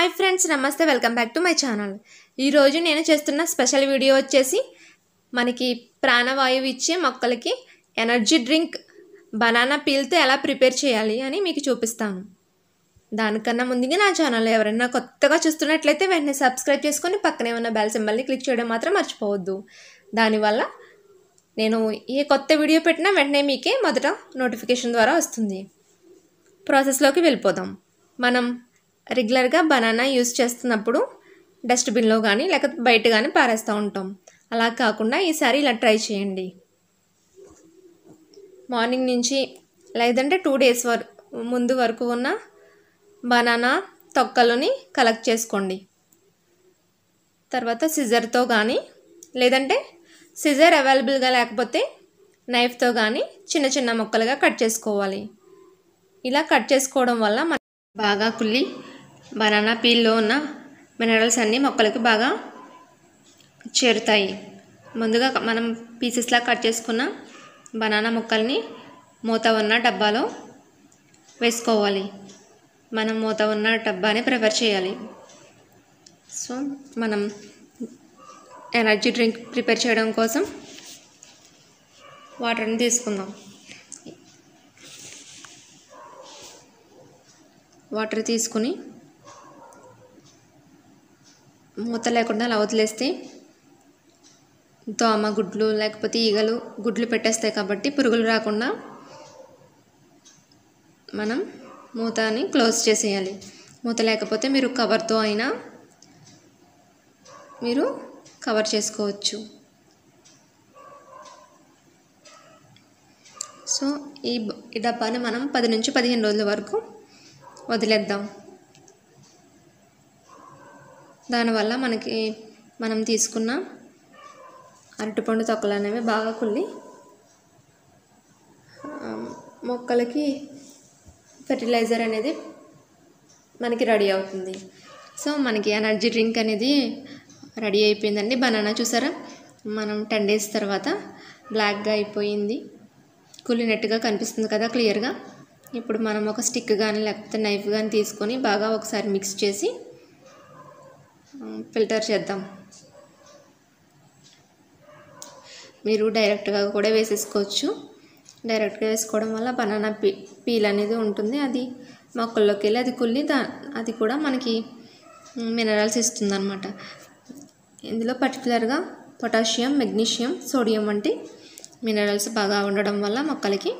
hi friends నమస్తే welcome back to my channel ఈరోజు నేను చేస్తున్న స్పెషల్ వీడియో వచ్చేసి మనకి ప్రాణవాయువు ఇచ్చే మొక్కలకి ఎనర్జీ డ్రింక్ బనానా పీల్తో ఎలా ప్రిపేర్ చేయాలి అని మీకు చూపిస్తాను దానికన్నా ముందుగా నా ఛానల్ ఎవరైనా కొత్తగా చూస్తున్నట్లయితే వెంటనే సబ్స్క్రైబ్ చేసుకొని పక్కనే ఉన్న బెల్ సింబల్ని క్లిక్ చేయడం మాత్రం మర్చిపోవద్దు దానివల్ల నేను ఏ కొత్త వీడియో పెట్టినా వెంటనే మీకే మొదట నోటిఫికేషన్ ద్వారా వస్తుంది ప్రాసెస్లోకి వెళ్ళిపోదాం మనం రెగ్యులర్గా బనానా యూస్ చేస్తున్నప్పుడు డస్ట్బిన్లో కానీ లేకపోతే బయట కానీ పారేస్తూ ఉంటాం అలా కాకుండా ఈసారి ఇలా ట్రై చేయండి మార్నింగ్ నుంచి లేదంటే టూ డేస్ వర ముందు వరకు ఉన్న బనానా తొక్కలని కలెక్ట్ చేసుకోండి తర్వాత సిజర్తో కానీ లేదంటే సిజర్ అవైలబుల్గా లేకపోతే నైఫ్తో కానీ చిన్న చిన్న ముక్కలుగా కట్ చేసుకోవాలి ఇలా కట్ చేసుకోవడం వల్ల మన బాగా కుళ్ళి బనానా పీల్లో ఉన్న మినరల్స్ అన్నీ మొక్కలకి బాగా చేరుతాయి ముందుగా మనం పీసెస్లా కట్ చేసుకున్న బనానా ముక్కల్ని మూత ఉన్న డబ్బాలో వేసుకోవాలి మనం మూత ఉన్న డబ్బాని ప్రిఫర్ చేయాలి సో మనం ఎనర్జీ డ్రింక్ ప్రిపేర్ చేయడం కోసం వాటర్ని తీసుకుందాం వాటర్ తీసుకుని మూత లేకుండా అలా వదిలేస్తే దోమ గుడ్లు లేకపోతే ఈగలు గుడ్లు పెట్టేస్తాయి కాబట్టి పురుగులు రాకుండా మనం మూతని క్లోజ్ చేసేయాలి మూత లేకపోతే మీరు కవర్తో అయినా మీరు కవర్ చేసుకోవచ్చు సో ఈ ఈ డబ్బాని మనం పది నుంచి పదిహేను రోజుల వరకు వదిలేద్దాం దానివల్ల మనకి మనం తీసుకున్న అరటిపండు తొక్కలు అనేవి బాగా కుళ్ళి మొక్కలకి ఫెర్టిలైజర్ అనేది మనకి రెడీ అవుతుంది సో మనకి ఎనర్జీ డ్రింక్ అనేది రెడీ అయిపోయిందండి బనానా చూసారా మనం టెన్ డేస్ తర్వాత బ్లాక్గా అయిపోయింది కుళ్ళినట్టుగా కనిపిస్తుంది కదా క్లియర్గా ఇప్పుడు మనం ఒక స్టిక్ కానీ లేకపోతే నైఫ్ కానీ తీసుకొని బాగా ఒకసారి మిక్స్ చేసి ఫిల్టర్ చేద్దాం మీరు డైరెక్ట్గా కూడా వేసేసుకోవచ్చు డైరెక్ట్గా వేసుకోవడం వల్ల బనానా పీ పీల్ అనేది ఉంటుంది అది మొక్కల్లోకి వెళ్ళి అది కుళ్ళి దా అది కూడా మనకి మినరల్స్ ఇస్తుంది అనమాట ఇందులో పర్టికులర్గా పొటాషియం మెగ్నీషియం సోడియం వంటి మినరల్స్ బాగా ఉండడం వల్ల మొక్కలకి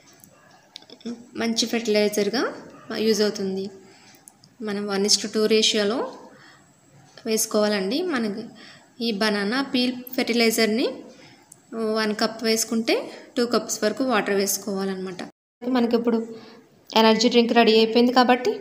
మంచి ఫెర్టిలైజర్గా యూజ్ అవుతుంది మనం వన్ ఇస్ టు టూ రేషియోలో వేసుకోవాలండి మనకి ఈ బనానా పీల్ ఫెర్టిలైజర్ని వన్ కప్ వేసుకుంటే టూ కప్స్ వరకు వాటర్ వేసుకోవాలన్నమాట మనకి ఇప్పుడు ఎనర్జీ డ్రింక్ రెడీ అయిపోయింది కాబట్టి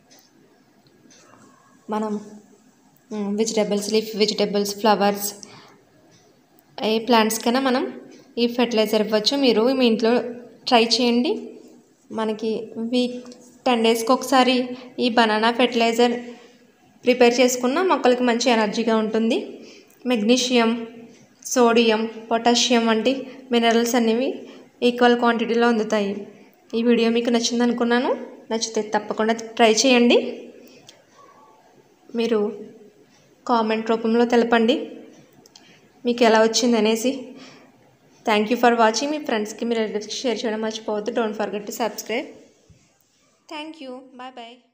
మనం వెజిటేబుల్స్ లీఫ్ వెజిటేబుల్స్ ఫ్లవర్స్ ఏ ప్లాంట్స్కైనా మనం ఈ ఫెర్టిలైజర్ ఇవ్వచ్చు మీరు మీ ఇంట్లో ట్రై చేయండి మనకి వీక్ టెన్ డేస్కి ఒకసారి ఈ బనానా ఫెర్టిలైజర్ ప్రిపేర్ చేసుకున్న మొక్కలకి మంచి ఎనర్జీగా ఉంటుంది మెగ్నీషియం సోడియం పొటాషియం వంటి మినరల్స్ అనేవి ఈక్వల్ క్వాంటిటీలో అందుతాయి ఈ వీడియో మీకు నచ్చింది అనుకున్నాను నచ్చితే తప్పకుండా ట్రై చేయండి మీరు కామెంట్ రూపంలో తెలపండి మీకు ఎలా వచ్చింది అనేసి థ్యాంక్ యూ ఫర్ వాచింగ్ మీ ఫ్రెండ్స్కి మీరు షేర్ చేయడం మర్చిపోవద్దు don't forget to subscribe thank you bye bye